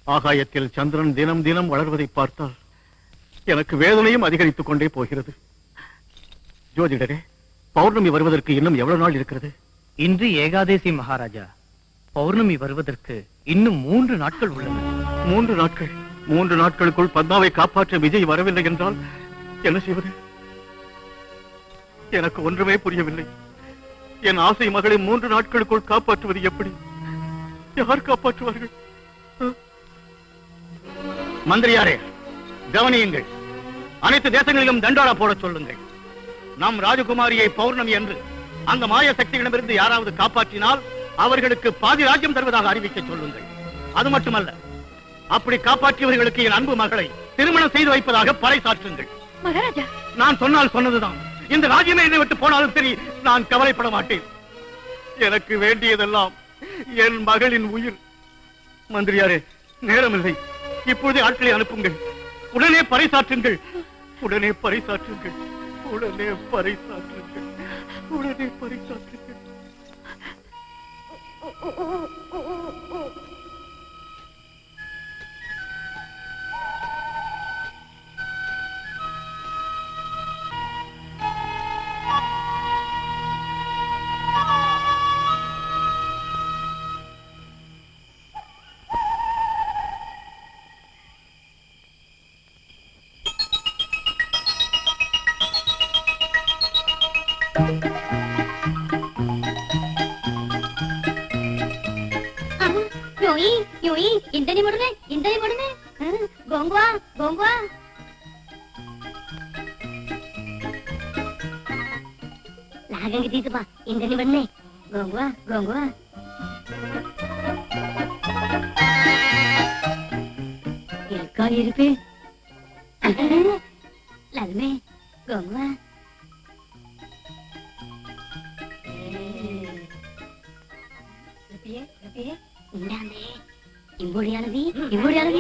ஆகாயத்தில் சந்திரன் தினம் தினம் வளர்வதை பார்த்தால் எனக்கு வேதனையும் அதிகரித்துக் கொண்டே போகிறது ஜோதிடரே பௌர்ணமி வருவதற்கு இன்னும் எவ்வளவு நாள் இருக்கிறது இன்று ஏகாதேசி மகாராஜா பௌர்ணமி வருவதற்கு இன்னும் மூன்று நாட்கள் உள்ளன மூன்று நாட்கள் மூன்று நாட்களுக்குள் பத்மாவை காப்பாற்ற விஜய் வரவில்லை என்றால் என்ன செய்வது எனக்கு ஒன்றுமே புரியவில்லை என் ஆசை மகளை மூன்று நாட்களுக்குள் காப்பாற்றுவது எப்படி யார் காப்பாற்றுவார்கள் மந்திரியாரே கவனியுங்கள் அனைத்து தேசங்களிலும் தண்டோரா போடச் சொல்லுங்கள் நம் ராஜகுமாரியை பௌர்ணமி என்று அந்த மாய சக்திகளிடமிருந்து யாராவது காப்பாற்றினால் அவர்களுக்கு பாதி ராஜ்யம் தருவதாக அறிவிக்க சொல்லுங்கள் அது மட்டுமல்ல அப்படி காப்பாற்றியவர்களுக்கு என் அன்பு மகளை திருமணம் செய்து வைப்பதாக பறைசாற்றுங்கள் மகாராஜா நான் சொன்னால் சொன்னதுதான் இந்த ராஜ்யமே என்னை விட்டு போனாலும் சரி நான் கவலைப்பட மாட்டேன் எனக்கு வேண்டியதெல்லாம் என் மகளின் உயிர் மந்திரியாரே நேரமில்லை இப்பொழுதே ஆட்களை அனுப்புங்கள் உடனே பறைசாற்றுங்கள் உடனே பறைசாற்றுங்கள் உடனே பறைசாற்றுங்கள் உடனே பறைசாற்றுங்கள் யோயி யோயி ಇಂದನಿ ಮುಡುನೆ ಇಂದನಿ ಮುಡುನೆ ಗೋಂಗ್ವಾ ಗೋಂಗ್ವಾ లాగంగి తీసుపా ఇందని వన్నే గోంగువా గోంగువా இருக்கா இருக்கு லல்மே கோங்குவா இந்தாமே இம்பொழியானதி இம்பொழியானதி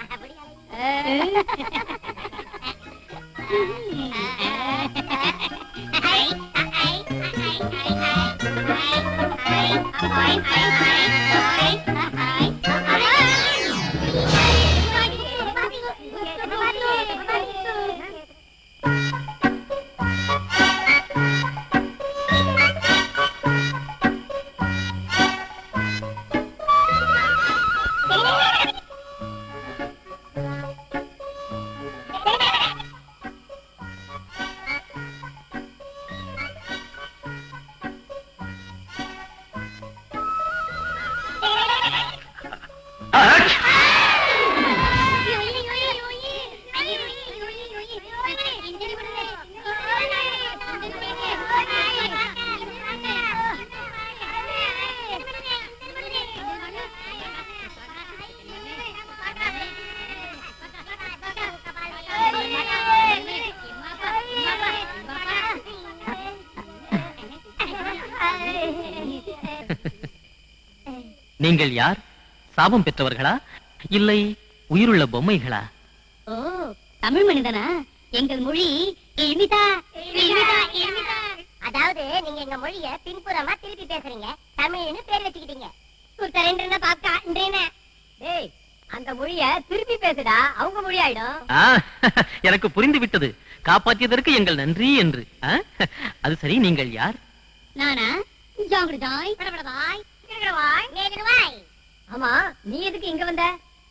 நீங்கள் யார் சாபம் பெற்றவர்களா இல்லை உயிருள்ள பொம்மைகளா ஓ தமிழ் மனிதனா எங்கள் மொழி எளிதா எளிதா எளிதா அதாவது நீங்க எங்க மொழிய பின்புறமா திருப்பி பேசுறீங்க தமிழ்னு பேர் வச்சுக்கிட்டீங்க குத்தரேன்றன பாக்கா இன்றேன டேய் அந்த மொழிய திருப்பி பேசுடா அவங்க மொழி ஆயிடும் ஆ, எனக்கு புரிந்து விட்டது காப்பாற்றியதற்கு எங்கள் நன்றி என்று ஆ? அது சரி நீங்கள் யார் நானா ஜாங்கிரதாய் படபடவாய் கிடுகிடுவாய் நேகிடுவாய் ஆமா நீ எதுக்கு இங்க வந்த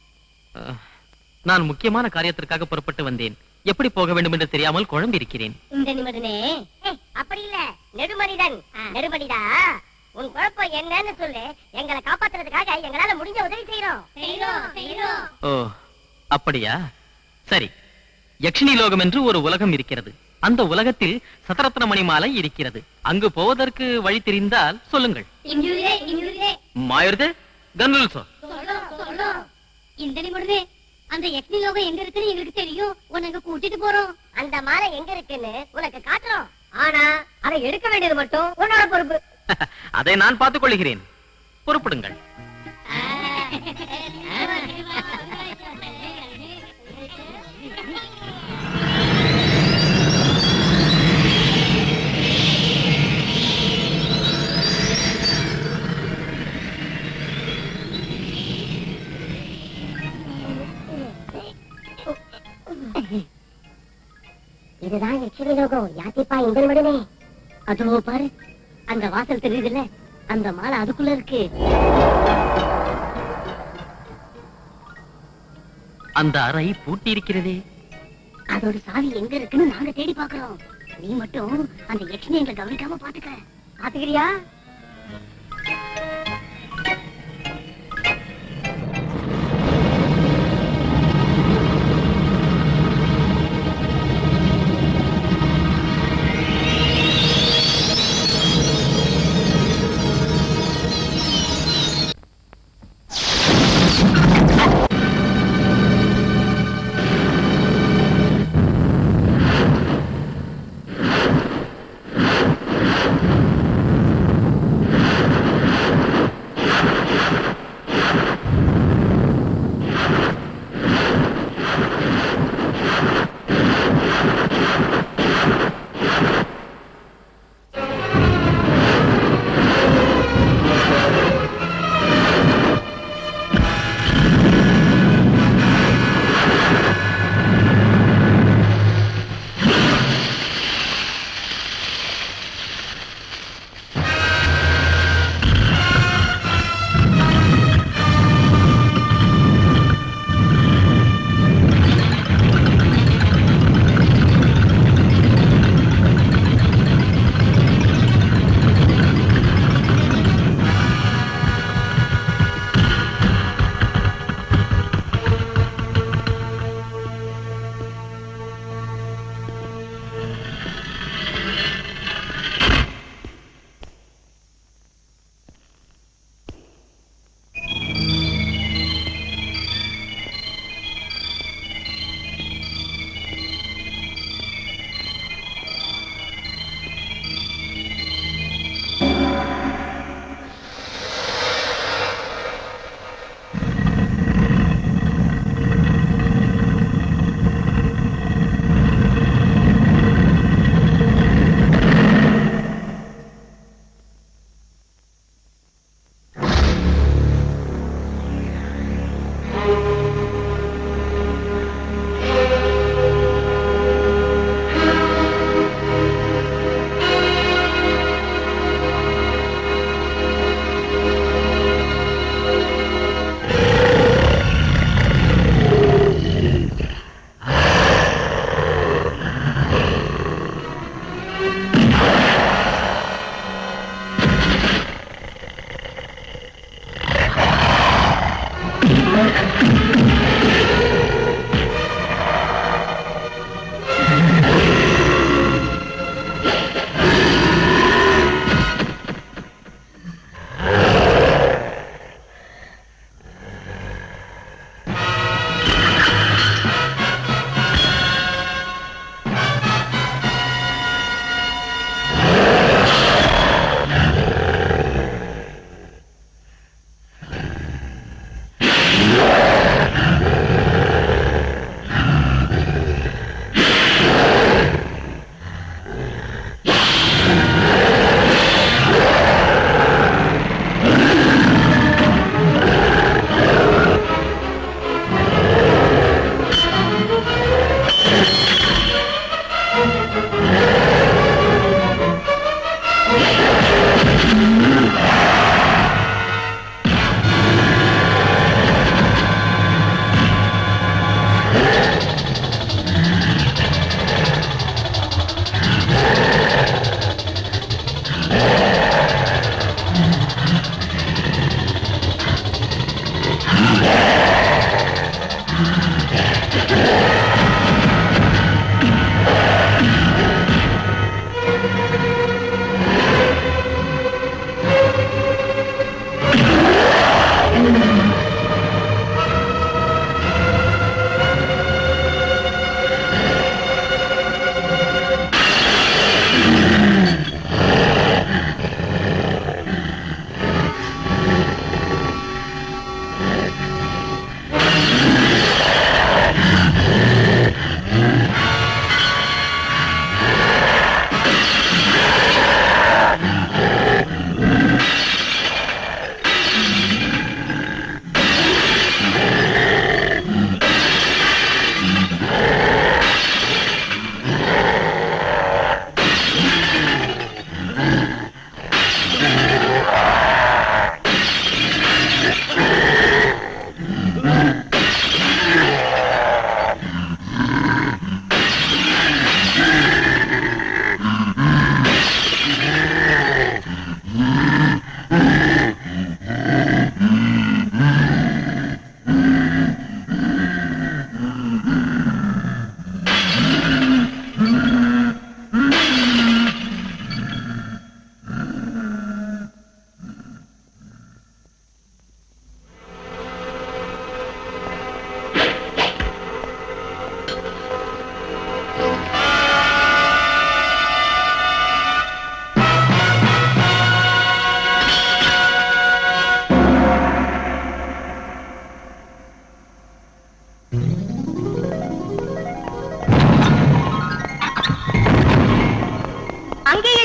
ஆ, நான் முக்கியமான காரியத்திற்காக புறப்பட்டு வந்தேன் எப்படி போக வேண்டும் என்று தெரியாமல் குழம்பியிருக்கிறேன் இந்த நிமிடனே ஏய், அப்படி இல்ல நெடுமனிதன் நெடுமனிதா உன் குழப்பம் என்னன்னு சொல்லு எங்களை காப்பாத்துறதுக்காக எங்களால முடிஞ்ச உதவி செய்யறோம் செய்றோம் செய்றோம் ஓ அப்படியா சரி யக்ஷினி லோகம் என்று ஒரு உலகம் இருக்கிறது அந்த உலகத்தில் சதரத்ன மணி மாலை இருக்கிறது அங்கு போவதற்கு வழி தெரிந்தால் சொல்லுங்கள் இங்குதே இங்குதே மாயுர்தே கன்னுல்சோ சொல்லும் சொல்லும் இந்த நிமிடமே அந்த யக்னி லோகம் எங்க இருக்குன்னு எங்களுக்கு தெரியும் உன்னை அங்க கூட்டிட்டு போறோம் அந்த மாலை எங்க இருக்குன்னு உனக்கு காட்டுறோம் ஆனா அதை எடுக்க வேண்டியது மட்டும் உன்னோட பொறுப்பு அதை நான் பார்த்துக் கொள்கிறேன் பொறுப்படுங்கள் இதுதான் யட்சணி லோகம் யாத்திப்பா இந்த விடனே அதோ பாரு அந்த வாசல் தெரியுதுல்ல அந்த மாலை அதுக்குள்ள இருக்கு அந்த அறை பூட்டி இருக்கிறதே அதோட சாவி எங்க இருக்குன்னு நாங்க தேடி பாக்குறோம் நீ மட்டும் அந்த யட்சணி எங்களை கவனிக்காம பாத்துக்க பாத்துக்கிறியா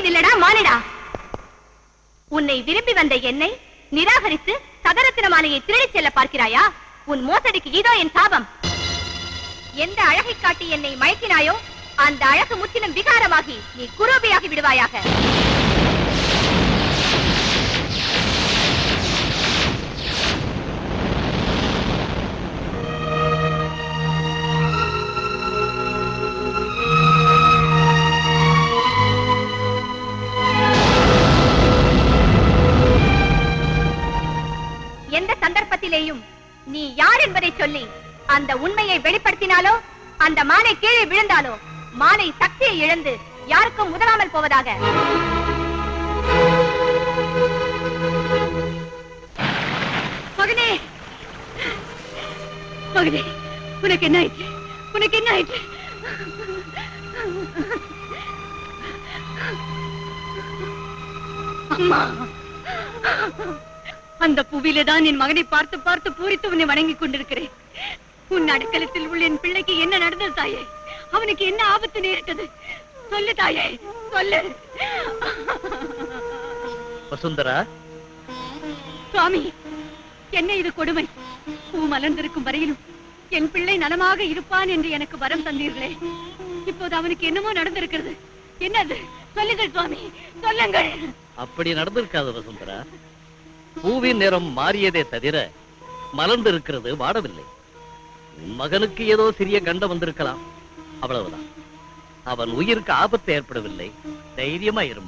விடுவதில்லடா மானிடா உன்னை விரும்பி வந்த என்னை நிராகரித்து சதரத்தின மாலையை திருடிச் செல்ல பார்க்கிறாயா உன் மோசடிக்கு இதோ என் சாபம் எந்த அழகை காட்டி என்னை மயக்கினாயோ அந்த அழகு முற்றிலும் விகாரமாகி நீ குரூபியாகி விடுவாயாக எந்த சந்தர்ப்பத்திலேயும் நீ யார் என்பதை சொல்லி அந்த உண்மையை வெளிப்படுத்தினாலோ அந்த மானை கீழே விழுந்தாலோ மானை சக்தியை இழந்து யாருக்கும் உதவாமல் போவதாக மகனே மகனே உனக்கு என்ன ஆயிற்று உனக்கு என்ன ஆயிற்று அம்மா அந்த புவியிலே தான் என் மகனை பார்த்து பார்த்து பூரித்து உன்னை வணங்கிக் கொண்டிருக்கிறேன் உன் அடுக்கலத்தில் உள்ள என் பிள்ளைக்கு என்ன நடந்தது தாயே அவனுக்கு என்ன ஆபத்து நேரிட்டது சொல்லு தாயே சொல்லு வசுந்தரா சுவாமி என்ன இது கொடுமை பூ மலர்ந்திருக்கும் வரையிலும் என் பிள்ளை நலமாக இருப்பான் என்று எனக்கு வரம் தந்தீர்களே இப்போது அவனுக்கு என்னமோ நடந்திருக்கிறது என்னது சொல்லுங்கள் சுவாமி சொல்லுங்கள் அப்படி நடந்திருக்காது வசுந்தரா பூவின் நிறம் மாறியதே தவிர மலர்ந்திருக்கிறது வாடவில்லை உன் மகனுக்கு ஏதோ சிறிய கண்டம் வந்திருக்கலாம் அவ்வளவுதான் அவன் உயிருக்கு ஆபத்து ஏற்படவில்லை தைரியமா இரு